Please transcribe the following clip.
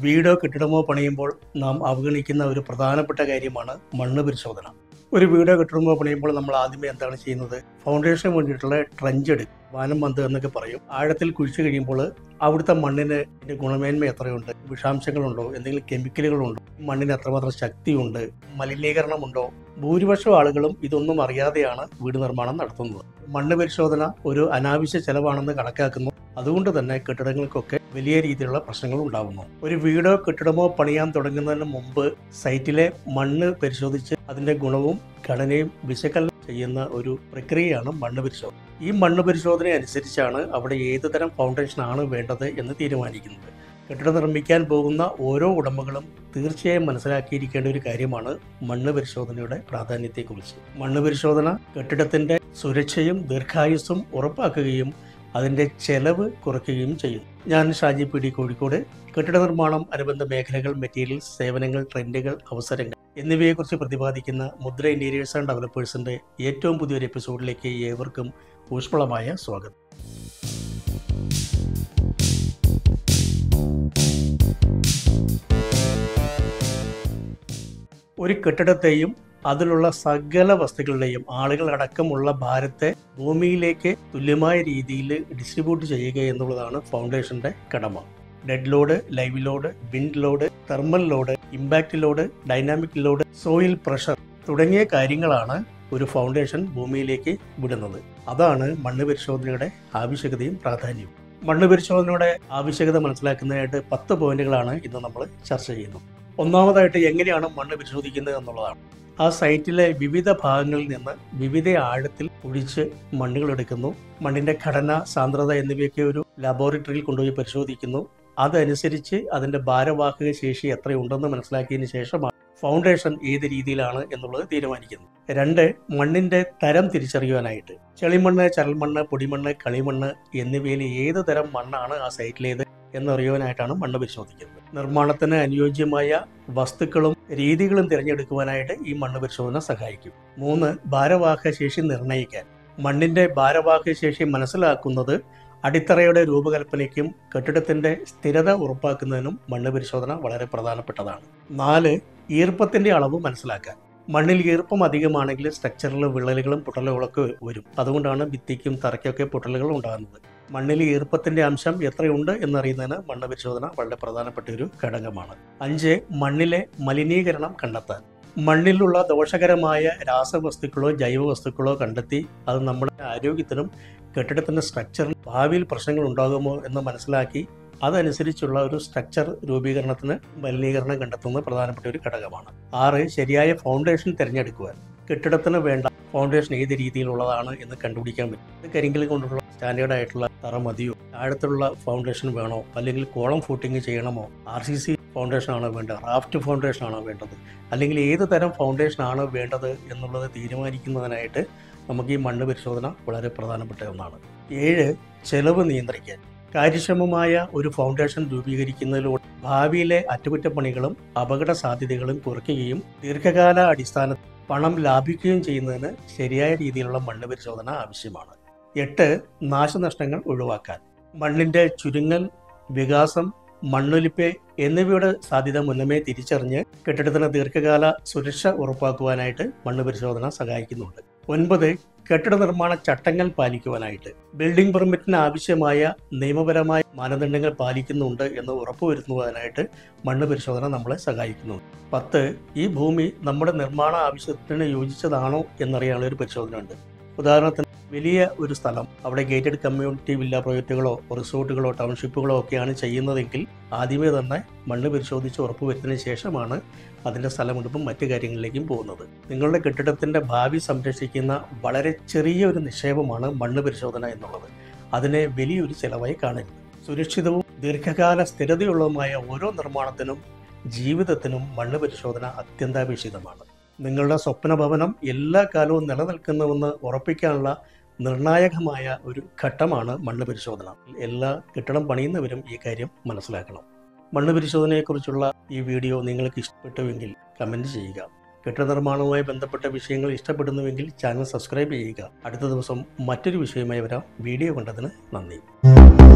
വീടോ കെട്ടിടമോ പണിയുമ്പോൾ നാം അവഗണിക്കുന്ന ഒരു പ്രധാനപ്പെട്ട കാര്യമാണ് മണ്ണ് പരിശോധന ഒരു വീടോ കെട്ടിടമോ പണിയുമ്പോൾ നമ്മൾ ആദ്യമേ എന്താണ് ചെയ്യുന്നത് ഫൗണ്ടേഷന് വേണ്ടിയിട്ടുള്ള ട്രഞ്ച് എടുക്കും വാനം പന്ത് എന്നൊക്കെ പറയും ആഴത്തിൽ കുഴിച്ചു കഴിയുമ്പോൾ അവിടുത്തെ മണ്ണിന് ഇതിന്റെ ഗുണമേന്മ എത്രയുണ്ട് വിഷാംശങ്ങളുണ്ടോ എന്തെങ്കിലും കെമിക്കലുകളുണ്ടോ മണ്ണിന് എത്രമാത്രം ശക്തിയുണ്ട് മലിനീകരണമുണ്ടോ ഭൂരിപക്ഷം ആളുകളും ഇതൊന്നും അറിയാതെയാണ് വീട് നിർമ്മാണം നടത്തുന്നത് മണ്ണ് പരിശോധന ഒരു അനാവശ്യ ചെലവാണെന്ന് കണക്കാക്കുന്നു അതുകൊണ്ട് തന്നെ കെട്ടിടങ്ങൾക്കൊക്കെ വലിയ രീതിയിലുള്ള പ്രശ്നങ്ങൾ ഉണ്ടാകുന്നു ഒരു വീടോ കെട്ടിടമോ പണിയാൻ തുടങ്ങുന്നതിന് മുമ്പ് സൈറ്റിലെ മണ്ണ് പരിശോധിച്ച് അതിന്റെ ഗുണവും ഘടനയും വിശകലനം ചെയ്യുന്ന ഒരു പ്രക്രിയയാണ് മണ്ണ് പരിശോധന ഈ മണ്ണ് പരിശോധന അനുസരിച്ചാണ് അവിടെ ഏത് തരം ഫൗണ്ടേഷൻ ആണ് വേണ്ടത് എന്ന് തീരുമാനിക്കുന്നത് കെട്ടിടം നിർമ്മിക്കാൻ പോകുന്ന ഓരോ ഉടമകളും തീർച്ചയായും മനസ്സിലാക്കിയിരിക്കേണ്ട ഒരു കാര്യമാണ് മണ്ണ് പരിശോധനയുടെ പ്രാധാന്യത്തെക്കുറിച്ച് മണ്ണ് പരിശോധന കെട്ടിടത്തിന്റെ സുരക്ഷയും ദീർഘായുസ്സും ഉറപ്പാക്കുകയും അതിന്റെ ചെലവ് കുറയ്ക്കുകയും ചെയ്യും ഞാൻ ഷാജി പി ഡി കോഴിക്കോട് കെട്ടിട നിർമ്മാണം അനുബന്ധ മേഖലകൾ മെറ്റീരിയൽസ് സേവനങ്ങൾ ട്രെൻഡുകൾ അവസരങ്ങൾ എന്നിവയെക്കുറിച്ച് പ്രതിപാദിക്കുന്ന മുദ്ര ഇന്റീരിയേഴ്സ് ആൻഡ് ഡെവലപ്പേഴ്സിന്റെ ഏറ്റവും പുതിയൊരു എപ്പിസോഡിലേക്ക് ഏവർക്കും ഊഷ്മളമായ സ്വാഗതം ഒരു കെട്ടിടത്തെയും അതിലുള്ള സകല വസ്തുക്കളുടെയും ആളുകൾ അടക്കമുള്ള ഭാരത്തെ ഭൂമിയിലേക്ക് തുല്യമായ രീതിയിൽ ഡിസ്ട്രിബ്യൂട്ട് ചെയ്യുക എന്നുള്ളതാണ് ഫൗണ്ടേഷന്റെ കടമ dead load live load wind load thermal load impact load dynamic load soil pressure തുടങ്ങിയ കാര്യങ്ങളാണ് ഒരു ഫൗണ്ടേഷൻ ഭൂമിയിലേക്ക് വിടുന്നത് അതാണ് മണ്ണ് പരിശോധനയുടെ ആവശ്യകതയും പ്രാധാന്യവും മണ്ണ് പരിശോധനയുടെ ആവശ്യകത മനസ്സിലാക്കുന്നതിനായിട്ട് പത്ത് പോയിന്റുകളാണ് ഇന്ന് നമ്മൾ ചർച്ച ചെയ്യുന്നത് ഒന്നാമതായിട്ട് എങ്ങനെയാണ് മണ്ണ് പരിശോധിക്കുന്നത് എന്നുള്ളതാണ് ആ സൈറ്റിലെ വിവിധ ഭാഗങ്ങളിൽ നിന്ന് വിവിധ ആഴത്തിൽ കുഴിച്ച് മണ്ണുകൾ എടുക്കുന്നു മണ്ണിന്റെ ഘടന സാന്ദ്രത എന്നിവയൊക്കെ ഒരു ലബോറട്ടറിയിൽ കൊണ്ടുപോയി പരിശോധിക്കുന്നു അതനുസരിച്ച് അതിന്റെ ഭാരവാഹക ശേഷി എത്രയുണ്ടെന്ന് മനസ്സിലാക്കിയതിന് ശേഷമാണ് ഫൗണ്ടേഷൻ ഏത് രീതിയിലാണ് എന്നുള്ളത് തീരുമാനിക്കുന്നത് രണ്ട് മണ്ണിന്റെ തരം തിരിച്ചറിയുവാനായിട്ട് ചെളിമണ്ണ് ചരൽമണ്ണ് പൊടിമണ്ണ് കളിമണ്ണ് എന്നിവയിൽ ഏത് തരം മണ്ണാണ് ആ സൈറ്റിലേത് എന്നറിയുവാനായിട്ടാണ് മണ്ണ് പരിശോധിക്കുന്നത് നിർമ്മാണത്തിന് അനുയോജ്യമായ വസ്തുക്കളും രീതികളും തിരഞ്ഞെടുക്കുവാനായിട്ട് ഈ മണ്ണ് പരിശോധന സഹായിക്കും മൂന്ന് ഭാരവാഹക ശേഷി നിർണ്ണയിക്കാൻ മണ്ണിന്റെ ഭാരവാഹക ശേഷി മനസ്സിലാക്കുന്നത് അടിത്തറയുടെ രൂപകൽപ്പനയ്ക്കും കെട്ടിടത്തിന്റെ സ്ഥിരത ഉറപ്പാക്കുന്നതിനും മണ്ണ് പരിശോധന വളരെ പ്രധാനപ്പെട്ടതാണ് നാല് ഈർപ്പത്തിന്റെ അളവ് മനസ്സിലാക്കാൻ മണ്ണിൽ ഈർപ്പം അധികമാണെങ്കിൽ സ്ട്രക്ചറിൽ വിള്ളലുകളും പൊട്ടലുകളൊക്കെ വരും അതുകൊണ്ടാണ് ഭിത്തിക്കും തറയ്ക്കൊക്കെ പൊട്ടലുകൾ ഉണ്ടാകുന്നത് മണ്ണിൽ ഈർപ്പത്തിന്റെ അംശം എത്രയുണ്ട് എന്നറിയുന്നതിന് മണ്ണ് പരിശോധന വളരെ പ്രധാനപ്പെട്ട ഒരു ഘടകമാണ് അഞ്ച് മണ്ണിലെ മലിനീകരണം കണ്ടെത്താൻ മണ്ണിലുള്ള ദോഷകരമായ രാസവസ്തുക്കളോ ജൈവവസ്തുക്കളോ കണ്ടെത്തി അത് നമ്മുടെ ആരോഗ്യത്തിനും കെട്ടിടത്തിന്റെ സ്ട്രക്ചറിൽ ഭാവിയിൽ പ്രശ്നങ്ങൾ ഉണ്ടാകുമോ എന്ന് മനസ്സിലാക്കി അതനുസരിച്ചുള്ള ഒരു സ്ട്രക്ചർ രൂപീകരണത്തിന് മലിനീകരണം കണ്ടെത്തുന്നത് പ്രധാനപ്പെട്ട ഒരു ഘടകമാണ് ആറ് ശരിയായ ഫൗണ്ടേഷൻ തിരഞ്ഞെടുക്കുവാൻ കെട്ടിടത്തിന് വേണ്ട ഫൗണ്ടേഷൻ ഏത് രീതിയിലുള്ളതാണ് എന്ന് കണ്ടുപിടിക്കാൻ പറ്റും ഇത് കരിങ്കൽ കൊണ്ടുള്ള സ്റ്റാൻഡേർഡ് ആയിട്ടുള്ള തറ മതിയോ താഴത്തുള്ള ഫൗണ്ടേഷൻ വേണോ അല്ലെങ്കിൽ കോളം ഫൂട്ടിങ് ചെയ്യണമോ ആർ സി സി ഫൗണ്ടേഷൻ ആണോ വേണ്ടത് റാഫ്റ്റ് ഫൗണ്ടേഷൻ ആണോ വേണ്ടത് അല്ലെങ്കിൽ ഏത് തരം ഫൗണ്ടേഷൻ ആണ് വേണ്ടത് എന്നുള്ളത് തീരുമാനിക്കുന്നതിനായിട്ട് നമുക്ക് ഈ മണ്ണ് പരിശോധന വളരെ പ്രധാനപ്പെട്ട ഒന്നാണ് ഏഴ് ചെലവ് നിയന്ത്രിക്കാൻ കാര്യക്ഷമമായ ഒരു ഫൗണ്ടേഷൻ രൂപീകരിക്കുന്നതിലൂടെ ഭാവിയിലെ അറ്റകുറ്റപ്പണികളും അപകട സാധ്യതകളും കുറയ്ക്കുകയും ദീർഘകാല അടിസ്ഥാനത്തിൽ പണം ലാഭിക്കുകയും ചെയ്യുന്നതിന് ശരിയായ രീതിയിലുള്ള മണ്ണ് പരിശോധന ആവശ്യമാണ് എട്ട് നാശനഷ്ടങ്ങൾ ഒഴിവാക്കാൻ മണ്ണിന്റെ ചുരുങ്ങൽ വികാസം മണ്ണൊലിപ്പ് എന്നിവയുടെ സാധ്യത മുന്നമേ തിരിച്ചറിഞ്ഞ് കെട്ടിടത്തിന് ദീർഘകാല സുരക്ഷ ഉറപ്പാക്കുവാനായിട്ട് മണ്ണ് പരിശോധന സഹായിക്കുന്നുണ്ട് ഒൻപത് കെട്ടിട നിർമ്മാണ ചട്ടങ്ങൾ പാലിക്കുവാനായിട്ട് ബിൽഡിംഗ് പെർമിറ്റിന് ആവശ്യമായ നിയമപരമായ മാനദണ്ഡങ്ങൾ പാലിക്കുന്നുണ്ട് എന്ന് ഉറപ്പുവരുത്തുവാനായിട്ട് മണ്ണ് പരിശോധന നമ്മളെ സഹായിക്കുന്നുണ്ട് പത്ത് ഈ ഭൂമി നമ്മുടെ നിർമ്മാണ ആവശ്യത്തിന് യോജിച്ചതാണോ എന്നറിയാനുള്ള ഒരു പരിശോധന ഉണ്ട് ഉദാഹരണത്തിന് വലിയ ഒരു സ്ഥലം അവിടെ ഗേറ്റഡ് കമ്മ്യൂണിറ്റി വില്ല പ്രോജക്റ്റുകളോ റിസോർട്ടുകളോ ടൗൺഷിപ്പുകളോ ഒക്കെയാണ് ചെയ്യുന്നതെങ്കിൽ ആദ്യമേ തന്നെ മണ്ണ് പരിശോധിച്ച് ഉറപ്പുവരുത്തിയതിനു ശേഷമാണ് അതിൻ്റെ സ്ഥലമെടുപ്പും മറ്റു കാര്യങ്ങളിലേക്കും പോകുന്നത് നിങ്ങളുടെ കെട്ടിടത്തിൻ്റെ ഭാവി സംരക്ഷിക്കുന്ന വളരെ ചെറിയ ഒരു നിക്ഷേപമാണ് മണ്ണ് പരിശോധന എന്നുള്ളത് അതിനെ വലിയൊരു ചെലവായി കാണരുത് സുരക്ഷിതവും ദീർഘകാല സ്ഥിരതയുള്ളതുമായ ഓരോ നിർമ്മാണത്തിനും ജീവിതത്തിനും മണ്ണ് പരിശോധന അത്യന്താപേക്ഷിതമാണ് നിങ്ങളുടെ സ്വപ്ന ഭവനം എല്ലാ കാലവും നിലനിൽക്കുന്നുവെന്ന് ഉറപ്പിക്കാനുള്ള നിർണായകമായ ഒരു ഘട്ടമാണ് മണ്ണ് പരിശോധന എല്ലാ കെട്ടിടം പണിയുന്നവരും ഈ കാര്യം മനസ്സിലാക്കണം മണ്ണ് പരിശോധനയെക്കുറിച്ചുള്ള ഈ വീഡിയോ നിങ്ങൾക്ക് ഇഷ്ടപ്പെട്ടുവെങ്കിൽ കമൻറ്റ് ചെയ്യുക കെട്ടിട നിർമ്മാണവുമായി ബന്ധപ്പെട്ട വിഷയങ്ങൾ ഇഷ്ടപ്പെടുന്നുവെങ്കിൽ ചാനൽ സബ്സ്ക്രൈബ് ചെയ്യുക അടുത്ത ദിവസം മറ്റൊരു വിഷയമായി വരാം വീഡിയോ കണ്ടതിന് നന്ദി